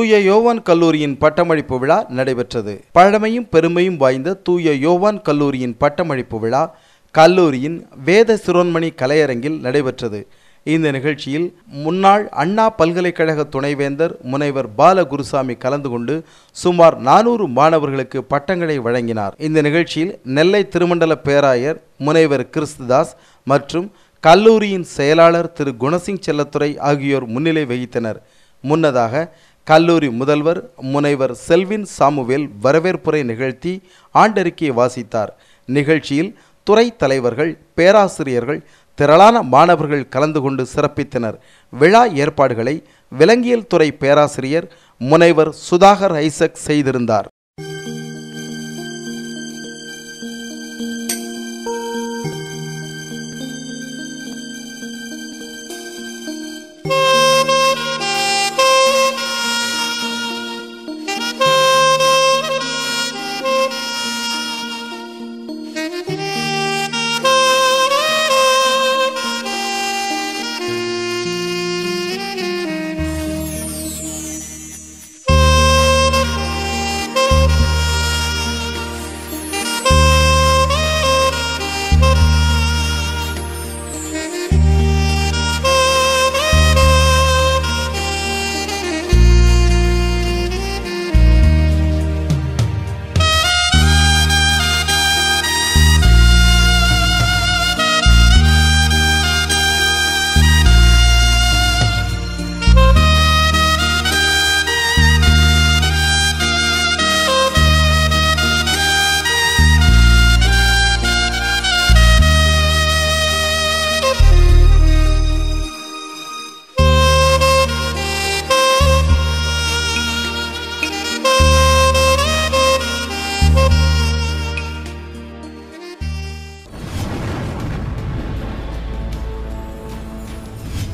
தூய யோவான் கல்லூரியின் பட்டமளிப்பு விழா நடைபெற்றது பழமையும் பெருமையும் வாய்ந்த தூய யோவான் கல்லூரியின் பட்டமளிப்பு விழா கல்லூரியின் வேத சிரோன்மணி கலையரங்கில் நடைபெற்றது இந்த நிகழ்ச்சியில் முன்னாள் அண்ணா பல்கலைக்கழக துணைவேந்தர் முனைவர் பால குருசாமி கலந்து கொண்டு சுமார் நானூறு மாணவர்களுக்கு பட்டங்களை வழங்கினார் இந்த நிகழ்ச்சியில் நெல்லை திருமண்டல பேராயர் முனைவர் கிறிஸ்துதாஸ் மற்றும் கல்லூரியின் செயலாளர் திரு குணசிங் செல்லத்துறை ஆகியோர் முன்னிலை வகித்தனர் முன்னதாக கல்லூரி முதல்வர் முனைவர் செல்வின் சாமுவேல் வரவேற்புரை நிகழ்த்தி ஆண்டறிக்கையை வாசித்தார் நிகழ்ச்சியில் துறை தலைவர்கள் பேராசிரியர்கள் திரளான மாணவர்கள் கலந்து கொண்டு சிறப்பித்தனர் விழா ஏற்பாடுகளை விலங்கியல் துறை பேராசிரியர் முனைவர் சுதாகர் ஐசக் செய்திருந்தார்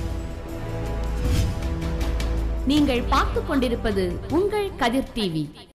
நீங்கள் பார்த்துக் கொண்டிருப்பது உங்கள் கதிர் டிவி